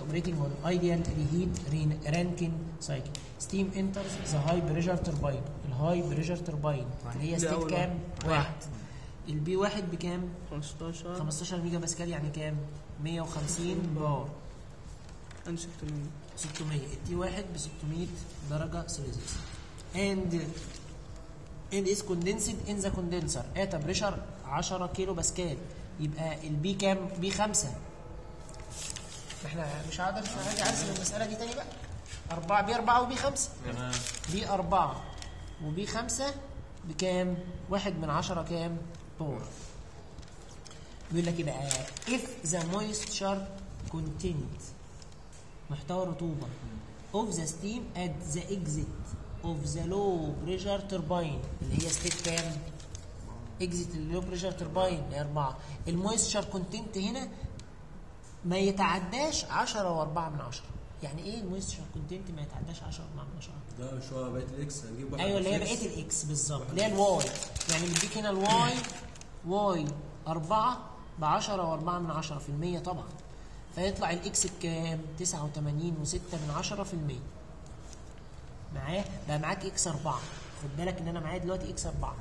operating on ideal reheat re- Rankine cycle steam enters the high pressure turbine الهاي بريشر تربين اللي هي دي ستيت أول كام؟ واحد البي واحد بكام؟ 15 15 ميجا باسكال يعني كام؟ 150 بار 1600 600 التي واحد ب 600 درجة سيلسيوس and and is condensed in the condenser at a pressure 10 كيلو باسكال يبقى البي كام؟ بي 5 احنا مش هقدر مش هاجي ارسم المسألة دي تاني بقى 4 بي 4 وبي 5 تمام بي 4 وبي 5 بكام؟ واحد من 10 كام؟ بور بيقول لك ايه بقى؟ if the moisture content محتوى الرطوبة of the steam at the exit of the low pressure turbine اللي هي ستيت كام؟ exit اللو بريشر ترباين اللي هي 4 المويستشر كونتنت هنا ما يتعداش 10 و4 من 10 يعني ايه المويستشر كونتنت ما يتعداش 10 و4 من 10 ده مش هو بقيه الاكس هنجيب واحد ايوه اللي هي إكس. بقيه الاكس بالظبط اللي هي الواي يعني مديك هنا الواي واي 4 ب 10 و4 من 10 في المية طبعا فيطلع الاكس بكام 89 و6 من 10 في المية معاه بقى معاك اكس 4 خد بالك ان انا معايا دلوقتي اكس 4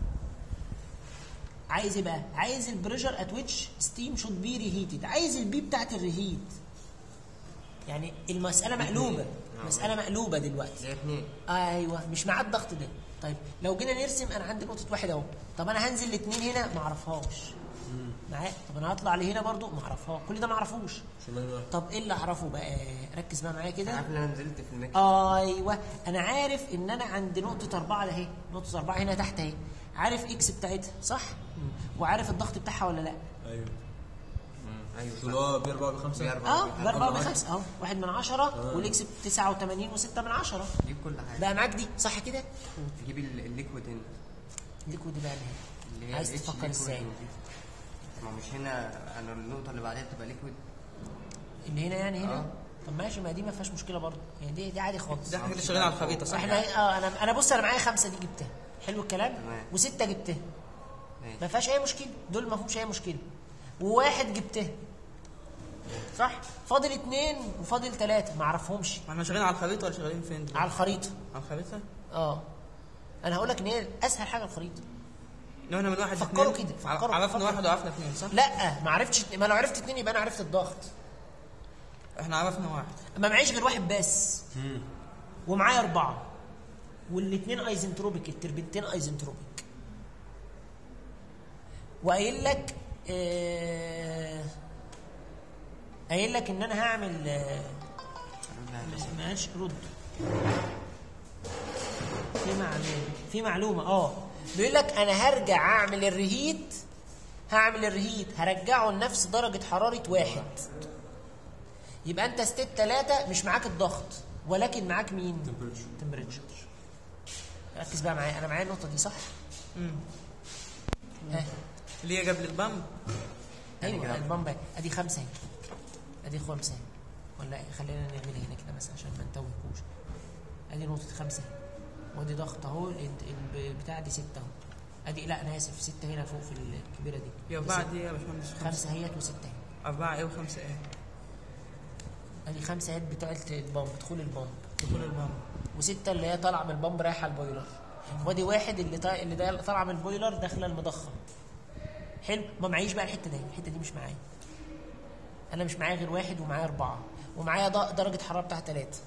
عايز ايه بقى عايز البريشر ات ويتش ستيم شود بي ريهيتد عايز البي بتاعت الريهيت يعني المساله مقلوبه مساله مقلوبه دلوقتي زي اتنين ايوه مش مع الضغط ده طيب لو جينا نرسم انا عندي نقطه واحد اهو طب انا هنزل الاثنين هنا ما اعرفهاش معايا طب انا هطلع لهنا برضو ما اعرفهاش كل ده ما اعرفوش شمال واحد طب ايه اللي اعرفه بقى ركز بقى معايا كده عارف ان انا نزلت في المكس ايوه انا عارف ان انا عند نقطه أربعة ده اهي نقطه أربعة هنا تحت اهي عارف اكس بتاعتها صح وعارف الضغط بتاعها ولا لا ايوه ايوه اللي هو بي 4 ب 5 بي أربعة. اه بيحب بأربعة أربعة. بخمسة اهو واحد من عشرة والاكس ب 89 و6 من عشرة جيب كل حاجه بقى معاك دي صح كده؟ تجيب ال- الليكويد هنا الليكويد بقى اللي هنا اللي هي عايز ال H تفكر liquid ازاي؟ ودي. ما مش هنا انا النقطه اللي بعدها بتبقى ليكويد اللي هنا يعني هنا آه. طب ماشي ما دي ما فيهاش مشكله برضه يعني دي دي عادي خالص ده احنا كده شغالين على الخريطه صح؟ احنا اه انا انا بص انا معايا خمسه دي جبتها حلو الكلام تمام. وسته جبتها ماشي. ما فيهاش اي مشكله دول ما فيهمش اي مشكله وواحد جبتها صح فاضل اتنين وفاضل ثلاثه ما اعرفهمش ما احنا شغالين على الخريطه ولا شغالين فين دلوقتي؟ على الخريطه على الخريطه؟ اه انا هقول لك ان هي اسهل حاجه الخريطه لو احنا من واحد فكروا اتنين، كده، ع- فكروا، عرفنا فكروا. واحد وعرفنا اثنين صح؟ لا ما عرفتش ما لو عرفت اتنين يبقى انا عرفت الضغط احنا عرفنا واحد ما معيش غير واحد بس ومعايا اربعه والاثنين ايزنتروبيك التربنتين ايزنتروبيك وقايل لك آه قايل لك ان انا هعمل آه ماشي رد في معلومه في معلومه اه بيقول لك انا هرجع اعمل الريهيت هعمل الريهيت هرجعه لنفس درجه حراره واحد يبقى انت ستيت ثلاثة مش معاك الضغط ولكن معاك مين؟ Temperature. تمبريتشر ركز بقى معايا انا معايا النقطة دي صح؟ امم ها اللي هي قبل البامب ايوه البامب ادي خمسة اهي ادي خمسة اهي ولا إيه؟ خلينا نعملها هنا كده بس عشان ما نتوهكوش ادي نقطة خمسة اهي وادي ضغط اهو ال- ال- بتاع دي ستة اهو ادي لا انا اسف ستة هنا فوق في الكبيرة دي يا أربعة دي يا باشمهندس خمسة خمسة اهيت وستة اهي أربعة إيه وخمسة إيه ادي خمسة اهيت بتاعت البامب دخول البامب دخول البامب وستة اللي هي طالعة من البامب رايحة البويلر وادي واحد اللي طا... اللي ده طالعة من البويلر داخلة المضخة حلو ما معيش بقى الحتة دي الحتة دي مش معايا أنا مش معايا غير واحد ومعايا أربعة ومعايا د- درجة حرارة بتاعت تلاتة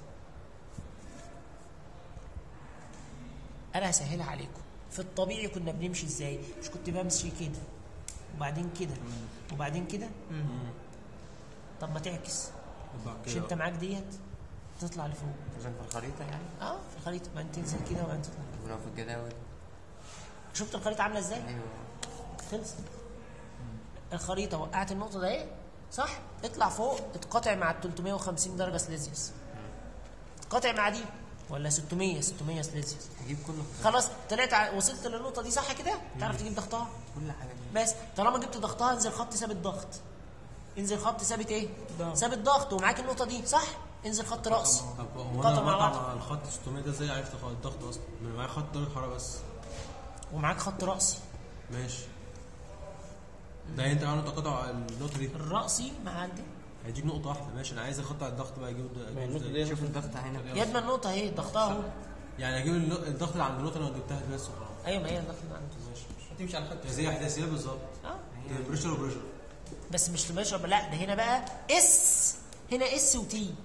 أنا هسهلها عليكم في الطبيعي كنا بنمشي ازاي مش كنت بمشي كده وبعدين كده وبعدين كده طب ما تعكس أربعة مش كده. انت معاك ديت تطلع لفوق عشان في الخريطه يعني اه في الخريطه ما انت تنزل كده وبعدين تطلع ولو في الجداول شفت الخريطه عامله ازاي؟ ايوه خلصت الخريطه وقعت النقطه ده ايه؟ صح؟ اطلع فوق اتقاطع مع ال 350 درجه سليزيوس اتقاطع مع دي ولا 600 600 سليزيوس تجيب كله خلاص طلعت ع- وصلت للنقطه دي صح كده؟ تعرف تجيب ضغطها؟ كل حاجه دي. بس طالما جبت ضغطها انزل خط ثابت ضغط انزل خط ثابت ايه؟ ضغط. ثابت ضغط ومعاك النقطه دي صح؟ انزل خط رأس طب هو قطع انا مع بقطع بعض. مع الخط 600 ده ازاي عرفت خ- الضغط اصلا؟ ما أنا معايا خط درجه حراره بس ومعاك خط رأسي ماشي ده انت عامل تقاطع النقطه دي الرأسي مع عندي هيديك نقطه واحده ماشي انا عايز اخطط على الضغط بقى اجيب ما النقطة أجيب دي إزاي؟ شوف الضغط هنا يا ابني النقطه اهي ضغطها اهو يعني اجيب النق- الضغط اللي عند النقطه اللي انا جبتها دي بس وخلاص ايوه ما هي الضغط اللي عنده ماشي هتمشي على الخط زي احداثيات بالظبط اه بريشر وبريشر بس مش تباشر لا ده هنا بقى اس هنا اس وتي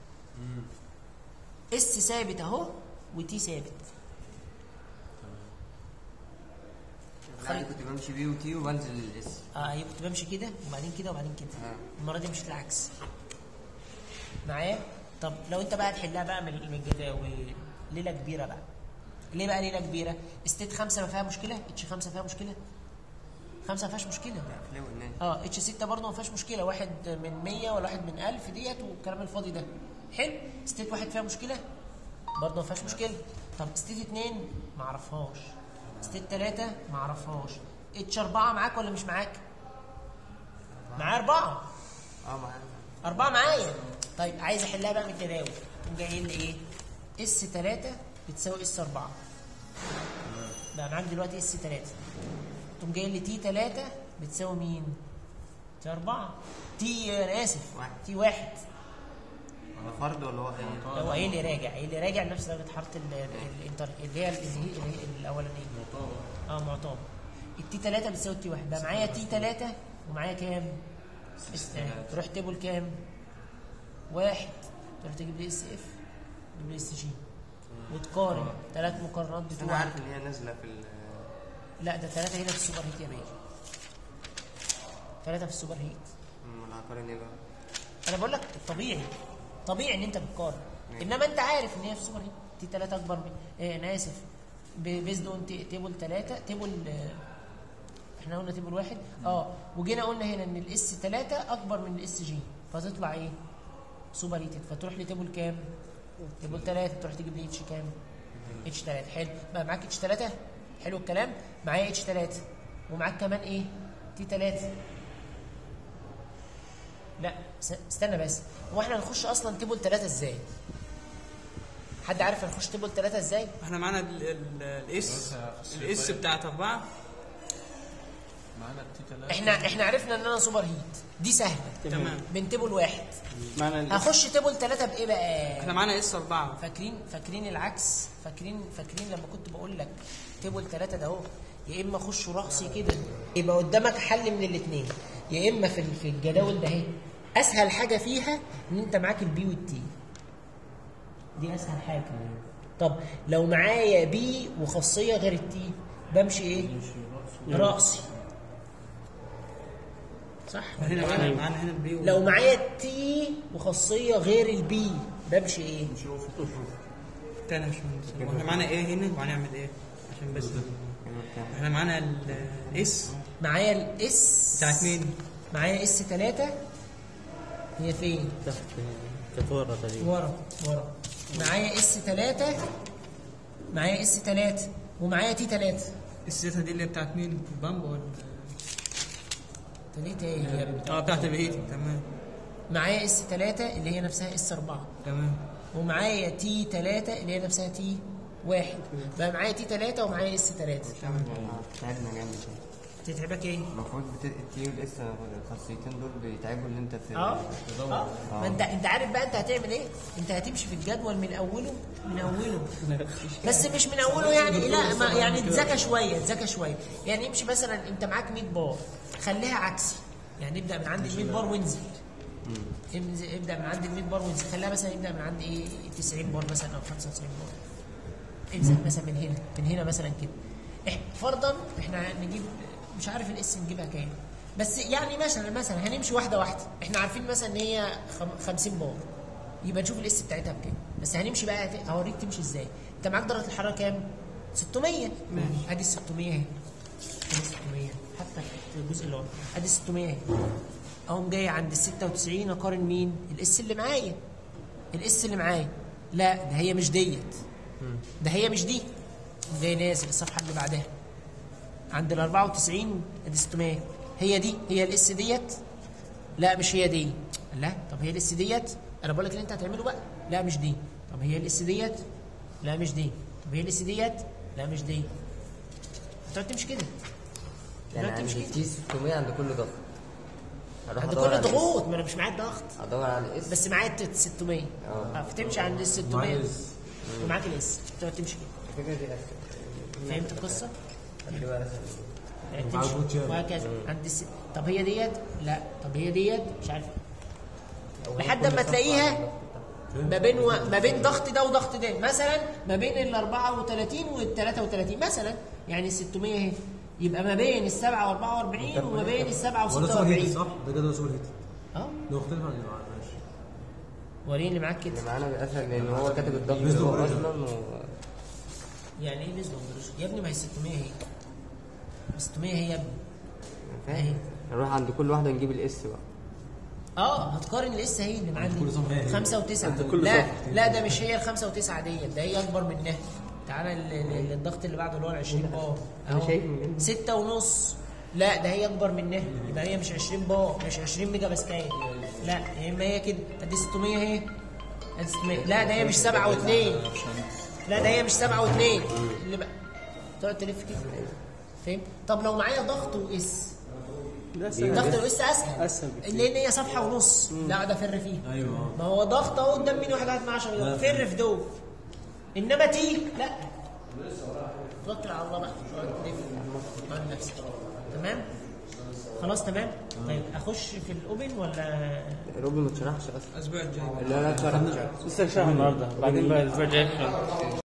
اس ثابت اهو وتي ثابت لا كنت بمشي بي وتي وبنزل الاس اه ايوه كنت بمشي كده وبعدين كده وبعدين كده آه. المره دي مشيت العكس معايا طب لو انت بقى تحلها بقى من من الجداول ليله كبيره بقى ليه بقى ليله كبيره ستيت خمسه ما فيها مشكله اتش خمسه فيها مشكله خمسه ما فيهاش مشكله فلو الناس اه اتش 6 برضه ما فيهاش مشكله واحد من 100 ولا واحد من 1000 ديت والكلام الفاضي ده حلو ستيت واحد فيها مشكله برضه ما فيهاش مشكله طب ستيت 2 ما اعرفهاش ستيت 3 ما اعرفهاش اتش 4 معاك ولا مش معاك معايا أربعة اه معانا أربعة معايا طيب عايز أحلها بقى من الجداول تقوم جاي لي إيه؟ اس 3 بتساوي اس 4 بقى معاك دلوقتي اس 3 تقوم جاي لي تي 3 بتساوي مين؟ تي 4 تي أنا آسف واحد. تي 1 ده فرد ولا هو ايه؟ هو قايل لي راجع قايل لي راجع لنفس درجة حرارة ال- ال- الانتر اللي هي اللي هي اللي هي الأولانية اه معطاه التي 3 بتساوي التي 1 بقى معايا تي 3 ومعايا كام؟ اس تروح تيبل كام؟ واحد تروح تجيب لي اس اف تجيب لي اس جي وتقارن ثلاث مقارنات بس انا بتوع عارف ان هي نازله في ال لا ده ثلاثة هنا في السوبر هيت يا بيه ثلاثة في السوبر هيت أمال انا هقارن ايه بقى؟ انا بقول لك طبيعي طبيعي ان انت بتقارن انما انت عارف ان هي في السوبر هيت تي 3 اكبر من إيه انا اسف بيزد اون تيبل 3 تيبل آه، احنا قلنا تيبل واحد اه وجينا قلنا هنا ان الاس 3 اكبر من الاس جي فتطلع ايه؟ سوبر هيتد فتروح لتيبل كام؟ تيبل 3 تروح تجيب لي اتش كام؟ اتش 3 حلو بقى معاك اتش 3 حلو الكلام معايا اتش 3 ومعاك كمان ايه؟ تي 3 لا س- استنى بس هو احنا هنخش اصلا تيبل 3 ازاي؟ حد عارف هنخش تيبل 3 ازاي؟ احنا معانا ال- ال- الاس الاس بتاعت اربعه معانا التي 3 احنا احنا عرفنا ان انا سوبر هيت دي سهله تمام من تيبل واحد معنى ال- هخش تيبل 3 بايه بقى؟ احنا معانا اس اربعه فاكرين فاكرين العكس فاكرين فاكرين لما كنت بقول لك تيبل 3 ده اهو يا اما اخش راسي كده يبقى قدامك حل من الاثنين يا اما في في الجداول ده اهي اسهل حاجه فيها ان انت معاك البي والتي دي اسهل حاجه طب لو معايا بي وخاصيه غير التي بمشي ايه راسي صح هنا معانا معانا هنا البي لو معايا التي وخاصيه غير البي بمشي ايه تاني يا باشمهندس احنا معانا ايه هنا وهنعمل ايه عشان بس احنا معانا الاس معايا الاس بتاعت مين؟ معايا اس 3 هي فين؟ تحت كانت ورا تقريبا ورا ورا معايا اس 3 معايا اس 3 ومعايا تي 3 السيتا دي اللي بتاعت مين؟ البامب ولا تلاتة ايه يا ابني؟ اه بتاعت الهيت تمام معايا اس 3 اللي هي نفسها اس 4 تمام ومعايا تي 3 اللي هي نفسها تي 1 بقى معايا تي 3 ومعايا اس 3 تعبنا جامد تتعبك ايه؟ المفروض بت- التي والاس الخاصيتين دول بيتعبوا اللي انت في اه اه ما انت انت عارف بقى انت هتعمل ايه؟ انت هتمشي في الجدول من اوله من اوله بس مش من اوله يعني لا ما يعني اتذكى شويه اتذكى شويه يعني امشي مثلا انت معاك 100 بار خليها عكسي يعني ابدا من عند ال 100 بار وانزل انزل- ابدا من عند ال 100 بار وانزل خليها مثلا يبدا من عند ايه 90 بار مثلا او 95 بار انزل مثلا من هنا من هنا مثلا كده إح- فرضا احنا نجيب مش عارف الاس نجيبها كام بس يعني مثلا مثلا هنمشي واحده واحده احنا عارفين مثلا ان هي خم- 50 بار يبقى نشوف الاس بتاعتها بكام بس هنمشي بقى هت- هوريك تمشي ازاي انت معاك درجه الحراره كام 600 ادي ال 600 اهي ادي 600 حتى في الجزء اللي ورا ادي 600 اهي اقوم جاي عند ال 96 اقارن مين الاس اللي معايا الاس اللي معايا لا ده هي مش ديت ده هي مش دي جاي نازل الصفحه اللي بعدها عند ال 94 ادي 600 هي دي هي الاس ديت لا مش هي دي لا طب هي الاس ديت انا بقول لك اللي انت هتعمله بقى لا مش دي طب هي الاس ديت لا مش دي طب هي الاس ديت لا مش دي هتقعد تمشي كده يعني هتقعد عند تمشي كده التي 600 عند كل ضغط هروح عند أدور كل على ضغوط ما انا مش معايا الضغط ادور على الاس بس معايا الت- 600 اه. اه فتمشي عند ال 600 معايا الاس. ومعاك الاس تقعد تمشي كده الفكره دي اسهل فهمت القصه؟ دي بقى اسهل يعني مع تمشي البوت يعني. وهكذا عند الس... طب هي ديت لا طب هي ديت مش عارف لحد اما تلاقيها ما بين و... ما بين ضغط ده وضغط ده مثلا ما بين ال 34 وال 33 مثلا يعني ال 600 اهي يبقى ما بين ال 7 و 44 وما بين ال 7 و ولا سوبر هيت 46 صح؟ ده جدول سوبر هيت اه ده مختلف عن اللي معانا ماشي وريني اللي معاك كده اللي معانا باسهل لان هو كاتب الضغط بيزو اللي هو بريشر. اصلا و... يعني ايه بيزنس يا ابني ما هي 600 هي 600 هي يا ابني فاهم نروح عند كل واحده نجيب الاس بقى اه هتقارن الاس هي اللي معاك كل نظام هي هي. دي خمسة وتسعة لا لا ده مش هي الخمسة وتسعة ديت ده هي أكبر منها تعالى ال- ال- الضغط اللي بعده اللي هو ال 20 بار أنا أهو. شايف من هنا. ستة ونص لا ده هي أكبر منها يبقى هي مش 20 بار مش 20 ميجا باسكال لا يا إما هي كده أدي 600 اهي أدي 600 لا ده هي مش 7 و2 لا ده هي مش 7 و2 اللي بقى تقعد تلف كده فاهم طب لو معايا ضغط واس ضغط واس اسهل أسهل بكتير. لان هي صفحه ونص لا اقعد افر فيها ايوه ما هو ضغط اهو قدام مين واحد قاعد مع 10 يوم فر في دول انما تيك لا توكل على الله بقى اقعد تلف عن نفسك تمام خلاص تمام طيب اخش في الاوبن ولا روبي ما اتشرحش اصلا الاسبوع الجاي لا لا اتشرح اتشرح لسه شرح النهارده بعدين بقى الاسبوع الجاي